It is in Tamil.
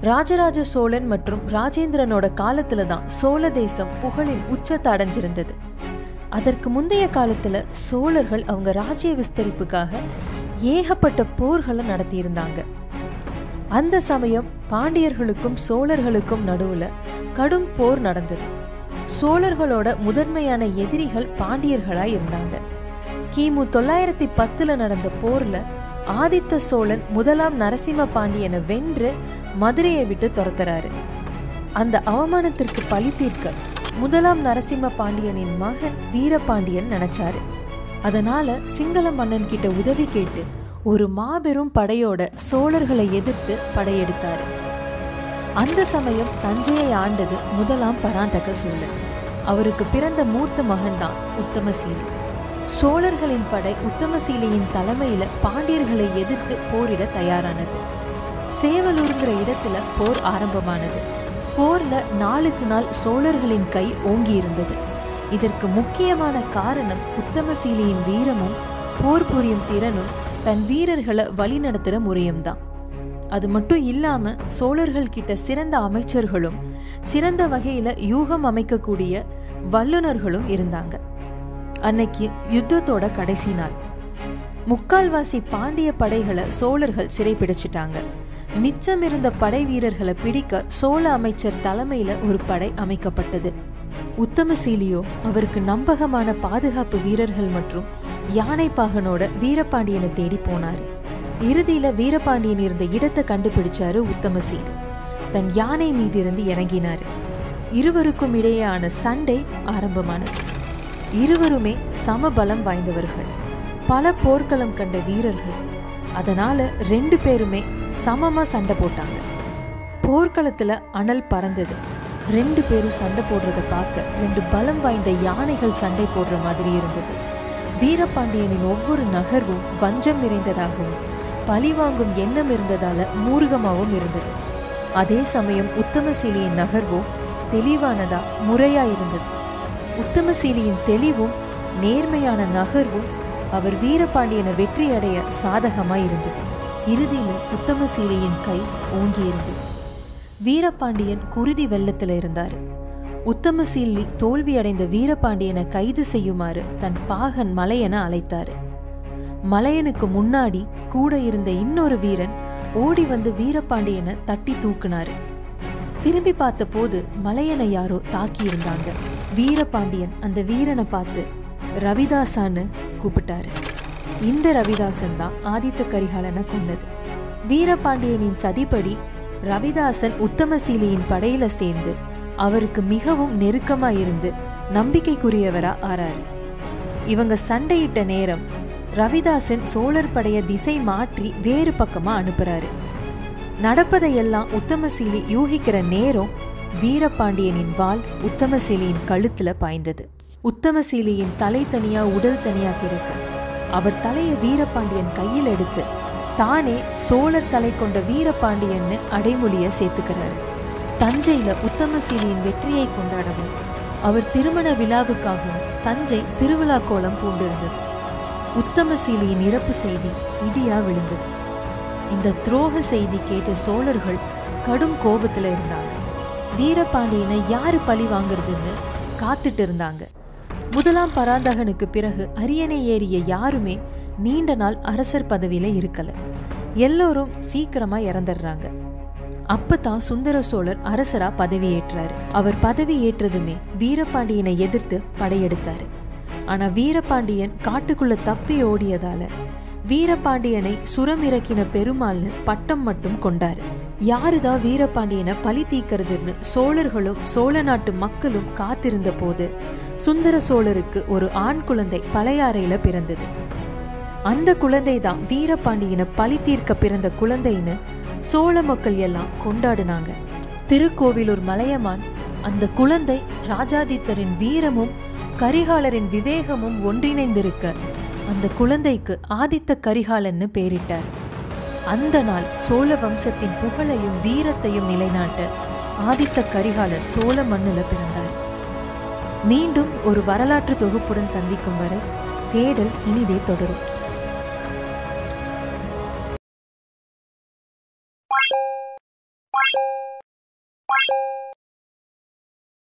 ராஜராஜ சோழன் மற்றும் ராஜேந்திரனோட காலத்துல தான் சோழ தேசம் புகழின் உச்சத்தை அடைஞ்சிருந்தது அதற்கு முந்தைய காலத்துல சோழர்கள் அவங்க ராஜ்ய விஸ்தரிப்புக்காக ஏகப்பட்ட போர்களை நடத்தியிருந்தாங்க அந்த சமயம் பாண்டியர்களுக்கும் சோழர்களுக்கும் நடுவுல கடும் போர் நடந்தது சோழர்களோட முதன்மையான எதிரிகள் பாண்டியர்களா இருந்தாங்க கிமு தொள்ளாயிரத்தி பத்துல நடந்த போர்ல ஆதித்த சோழன் முதலாம் நரசிம்ம பாண்டியனை வென்று மதுரையை விட்டு துரத்துறாரு அந்த அவமானத்திற்கு பழி தீர்க்க முதலாம் நரசிம்ம பாண்டியனின் மகன் வீரபாண்டியன் நினைச்சாரு அதனால சிங்கள மன்னன் கிட்ட உதவி கேட்டு ஒரு மாபெரும் படையோட சோழர்களை எதிர்த்து படையெடுத்தாரு அந்த சமயம் தஞ்சையை ஆண்டது முதலாம் பராந்தக சோழன் அவருக்கு பிறந்த மூர்த்த மகன்தான் உத்தமசீலி சோழர்களின் படை உத்தமசீலியின் தலைமையில பாண்டியர்களை எதிர்த்து போரிட தயாரானது சேவலூருங்கிற இடத்துல போர் ஆரம்பமானது போர்ல நாளுக்கு நாள் சோழர்களின் கை ஓங்கி இருந்தது இதற்கு முக்கியமான காரணம் உத்தமசீலியின் வீரமும் போர் புரியும் திறனும் தன் வீரர்களை வழிநடத்துற முறையும் தான் அது மட்டும் இல்லாம சோழர்கள் கிட்ட சிறந்த அமைச்சர்களும் சிறந்த வகையில யூகம் அமைக்கக்கூடிய வல்லுனர்களும் இருந்தாங்க அன்னைக்கு யுத்தத்தோட கடைசி நாள் முக்கால்வாசி பாண்டிய படைகளை சோழர்கள் சிறைப்பிடிச்சிட்டாங்க மிச்சம் இருந்த படை வீரர்களை பிடிக்க சோழ அமைச்சர் தலைமையில ஒரு படை அமைக்கப்பட்டது உத்தமசீலியோ அவருக்கு நம்பகமான பாதுகாப்பு வீரர்கள் மற்றும் யானைப்பாகனோட வீரபாண்டியனை தேடி போனாரு இறுதியில வீரபாண்டியன் இருந்த இடத்தை கண்டுபிடிச்சாரு உத்தமசீலி தன் யானை மீது இருந்து இறங்கினாரு இருவருக்கும் இடையேயான சண்டை ஆரம்பமானது இருவருமே சமபலம் வாய்ந்தவர்கள் பல போர்க்களம் கண்ட வீரர்கள் அதனால ரெண்டு பேருமே சமமா சண்டை போட்டாங்க போர்க்களத்துல அனல் பறந்தது ரெண்டு பேரும் சண்டை போடுறத பார்க்க ரெண்டு பலம் வாய்ந்த யானைகள் சண்டை போடுற மாதிரி இருந்தது வீரபாண்டியனின் ஒவ்வொரு நகர்வும் வஞ்சம் நிறைந்ததாகவும் பழிவாங்கும் எண்ணம் இருந்ததால மூர்க்கமாகவும் இருந்தது அதே சமயம் உத்தமசீலியின் நகர்வோ தெளிவானதா முறையா இருந்தது உத்தமசீலியின் தெளிவும் நேர்மையான நகர்வும் அவர் வீரபாண்டியனை வெற்றி அடைய சாதகமா இருந்தது இறுதியில உத்தமசீலியின் கை ஓங்கி இருந்தது வீரபாண்டியன் குருதி வெள்ளத்துல இருந்தாரு உத்தமசீலி தோல்வியடைந்த வீரபாண்டியனை கைது செய்யுமாறு தன் பாகன் மலையனை அழைத்தாரு மலையனுக்கு முன்னாடி கூட இருந்த இன்னொரு வீரன் ஓடி வந்து வீரபாண்டியனை தட்டி தூக்குனாரு திரும்பி பார்த்தபோது மலையனை யாரோ தாக்கி இருந்தாங்க வீரபாண்டியன் அந்த வீரனை பார்த்து ரவிதாசான்னு கூப்பிட்டாரு இந்த ரவிதாசன் தான் ஆதித்த கரிகாலனை கொன்னது வீரபாண்டியனின் சதிப்படி ரவிதாசன் உத்தமசீலியின் படையில சேர்ந்து அவருக்கு மிகவும் நெருக்கமா இருந்து நம்பிக்கைக்குரியவரா ஆறாரு இவங்க சண்டையிட்ட நேரம் ரவிதாசன் சோழர் படைய திசை மாற்றி வேறு பக்கமா அனுப்புறாரு நடப்பதையெல்லாம் உத்தமசீலி யூகிக்கிற நேரம் வீரபாண்டியனின் வாள் உத்தமசீலியின் கழுத்துல பாய்ந்தது உத்தமசீலியின் தலை தனியா உடல் தனியா கிடக்க அவர் தலையை வீரபாண்டியன் கையில் எடுத்து தானே சோழர் தலை கொண்ட வீரபாண்டியன்னு அடைமொழிய சேர்த்துக்கிறாரு தஞ்சையில உத்தமசீலியின் வெற்றியை கொண்டாடவும் அவர் திருமண விழாவுக்காகவும் தஞ்சை திருவிழா கோலம் பூண்டிருந்தது உத்தமசீலியின் இறப்பு செய்தி இடியா விழுந்தது இந்த துரோக செய்தி கேட்ட சோழர்கள் கடும் கோபத்துல இருந்தாங்க வீரபாண்டியனை யாரு பழி வாங்குறதுன்னு காத்துட்டு இருந்தாங்க முதலாம் பராந்தகனுக்கு பிறகு அரியணை ஏறிய யாருமே நீண்ட நாள் அரசர் பதவியில இருக்கல எல்லோரும் சீக்கிரமா இறந்துடுறாங்க அப்பதான் சுந்தர சோழர் அரசரா பதவியேற்றாரு அவர் பதவி ஏற்றதுமே வீரபாண்டியனை எதிர்த்து படையெடுத்தாரு ஆனா வீரபாண்டியன் காட்டுக்குள்ள தப்பி ஓடியதால வீரபாண்டியனை சுரம் இறக்கின பெருமாள்னு பட்டம் மட்டும் கொண்டாரு யாருதான் வீரபாண்டியனை பழி தீக்கிறதுன்னு சோழர்களும் சோழ நாட்டு மக்களும் காத்திருந்த போது சுந்தர சோழருக்கு ஒரு ஆண் குழந்தை பழையாறையில பிறந்தது அந்த குழந்தை தான் வீரபாண்டியனை பழி தீர்க்க பிறந்த குழந்தைன்னு சோழ மக்கள் எல்லாம் கொண்டாடினாங்க திருக்கோவிலூர் மலையமான் அந்த குழந்தை ராஜாதித்தரின் வீரமும் கரிகாலரின் விவேகமும் ஒன்றிணைந்திருக்க அந்த குழந்தைக்கு ஆதித்த கரிகாலன்னு பேரிட்டார் அந்த நாள் சோழ வம்சத்தின் புகழையும் வீரத்தையும் நிலைநாட்ட ஆதித்த கரிகாலன் சோழ மண்ணுல பிறந்தார் மீண்டும் ஒரு வரலாற்று தொகுப்புடன் சந்திக்கும் வரை தேடல் இனிதே தொடரும்